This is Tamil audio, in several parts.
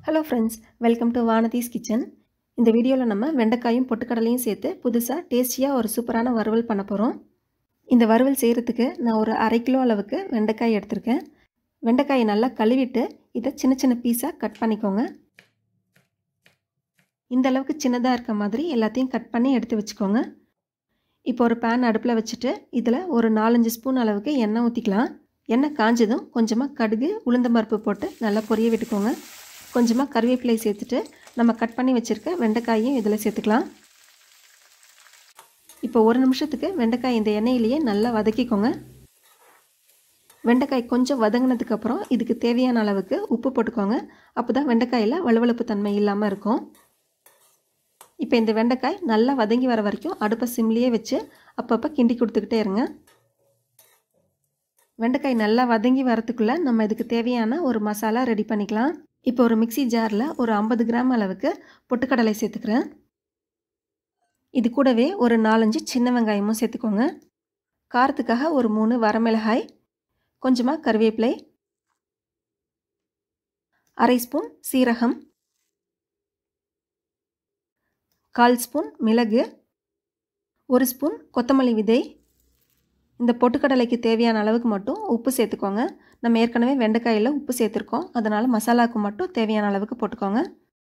hello friends welcome to Vanathi's kitchen இந்த வீடியோவில் நம்ம வெண்டைக்காயும் பொட்டுக்கடலையும் சேர்த்து புதுசாக டேஸ்டியாக ஒரு சூப்பரான வறுவல் பண்ண போகிறோம் இந்த வறுவல் செய்கிறதுக்கு நான் ஒரு அரை கிலோ அளவுக்கு வெண்டைக்காய் எடுத்திருக்கேன் வெண்டைக்காயை நல்லா கழுவிட்டு இதை சின்ன சின்ன பீஸாக கட் பண்ணிக்கோங்க இந்த அளவுக்கு சின்னதாக இருக்க மாதிரி எல்லாத்தையும் கட் பண்ணி எடுத்து வச்சுக்கோங்க இப்போ ஒரு பேன் அடுப்பில் வச்சுட்டு இதில் ஒரு நாலஞ்சு ஸ்பூன் அளவுக்கு எண்ணெய் ஊற்றிக்கலாம் எண்ணெய் காஞ்சதும் கொஞ்சமாக கடுகு உளுந்தம்பருப்பு போட்டு நல்லா பொரிய விட்டுக்கோங்க கொஞ்சமாக கருவேப்பிலை சேர்த்துட்டு நம்ம கட் பண்ணி வச்சுருக்க வெண்டைக்காயும் இதில் சேர்த்துக்கலாம் இப்போ ஒரு நிமிஷத்துக்கு வெண்டைக்காய் இந்த எண்ணெயிலேயே நல்லா வதக்கிக்கோங்க வெண்டைக்காய் கொஞ்சம் வதங்கினதுக்கப்புறம் இதுக்கு தேவையான அளவுக்கு உப்பு போட்டுக்கோங்க அப்போ தான் வெண்டைக்காயில் வலுவழுப்பு தன்மை இல்லாமல் இருக்கும் இப்போ இந்த வெண்டைக்காய் நல்லா வதங்கி வர வரைக்கும் அடுப்பை சிம்லேயே வச்சு அப்பப்போ கிண்டி கொடுத்துக்கிட்டே இருங்க வெண்டைக்காய் நல்லா வதங்கி வரத்துக்குள்ளே நம்ம இதுக்கு தேவையான ஒரு மசாலா ரெடி பண்ணிக்கலாம் இப்போ ஒரு மிக்சி ஜாரில் ஒரு ஐம்பது கிராம் அளவுக்கு பொட்டுக்கடலை சேர்த்துக்கிறேன் இது கூடவே ஒரு நாலஞ்சு சின்ன வெங்காயமும் சேர்த்துக்கோங்க காரத்துக்காக ஒரு மூணு வரமிளகாய் கொஞ்சமாக கருவேப்பிலை அரை ஸ்பூன் சீரகம் கால் ஸ்பூன் மிளகு ஒரு ஸ்பூன் கொத்தமல்லி விதை இந்த பொட்டுக்கடலைக்கு தேவையான அளவுக்கு மட்டும் உப்பு சேர்த்துக்கோங்க நம்ம ஏற்கனவே வெண்டைக்காயில் உப்பு சேர்த்துருக்கோம் அதனால் மசாலாவுக்கு மட்டும் தேவையான அளவுக்கு போட்டுக்கோங்க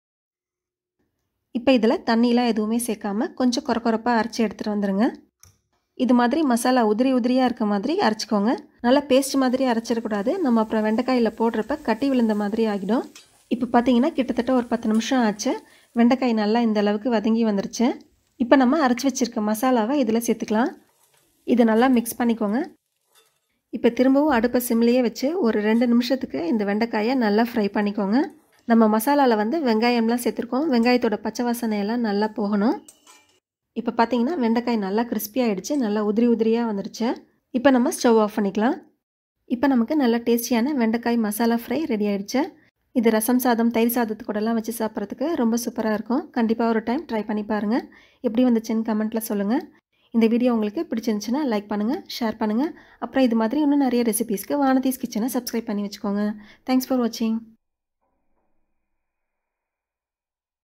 இப்போ இதில் தண்ணியெலாம் எதுவுமே சேர்க்காம கொஞ்சம் குறக்குறப்பாக அரைச்சி எடுத்துகிட்டு வந்துடுங்க இது மாதிரி மசாலா உதிரி உதிரியாக இருக்க மாதிரி அரைச்சிக்கோங்க நல்லா பேஸ்ட் மாதிரி அரைச்சிடக்கூடாது நம்ம அப்புறம் வெண்டைக்காயில் போடுறப்ப கட்டி விழுந்த மாதிரி ஆகிடும் இப்போ பார்த்தீங்கன்னா கிட்டத்தட்ட ஒரு பத்து நிமிஷம் ஆச்சு வெண்டைக்காய் நல்லா இந்த அளவுக்கு வதங்கி வந்துருச்சு இப்போ நம்ம அரைச்சி வச்சுருக்க மசாலாவை இதில் சேர்த்துக்கலாம் இதை நல்லா மிக்ஸ் பண்ணிக்கோங்க இப்போ திரும்பவும் அடுப்பை சிம்லேயே வச்சு ஒரு ரெண்டு நிமிஷத்துக்கு இந்த வெண்டைக்காயை நல்லா ஃப்ரை பண்ணிக்கோங்க நம்ம மசாலாவில் வந்து வெங்காயம்லாம் சேர்த்துருக்கோம் வெங்காயத்தோட பச்சை வாசனையெல்லாம் நல்லா போகணும் இப்போ பார்த்தீங்கன்னா வெண்டைக்காய் நல்லா கிறிஸ்பி ஆகிடுச்சு நல்லா உதிரி உதிரியாக வந்துருச்சு இப்போ நம்ம ஸ்டவ் ஆஃப் பண்ணிக்கலாம் இப்போ நமக்கு நல்ல டேஸ்டியான வெண்டைக்காய் மசாலா ஃப்ரை ரெடி ஆகிடுச்சு இது ரசம் சாதம் தயிர் சாதத்து கூடலாம் வச்சு சாப்பிட்றதுக்கு ரொம்ப சூப்பராக இருக்கும் கண்டிப்பாக ஒரு டைம் ட்ரை பண்ணி பாருங்கள் எப்படி வந்துச்சுன்னு கமெண்ட்டில் சொல்லுங்கள் இந்த வீடியோ உங்களுக்கு பிடிச்சிருந்துச்சுன்னா லைக் பண்ணுங்கள் ஷேர் பண்ணுங்கள் அப்புறம் இது மாதிரி இன்னும் நிறைய ரெசிபீஸ்க்கு வானதீஸ் கிச்சனை சப்ஸ்கிரைப் பண்ணி வச்சுக்கோங்க தேங்க்ஸ் ஃபார் வாட்சிங்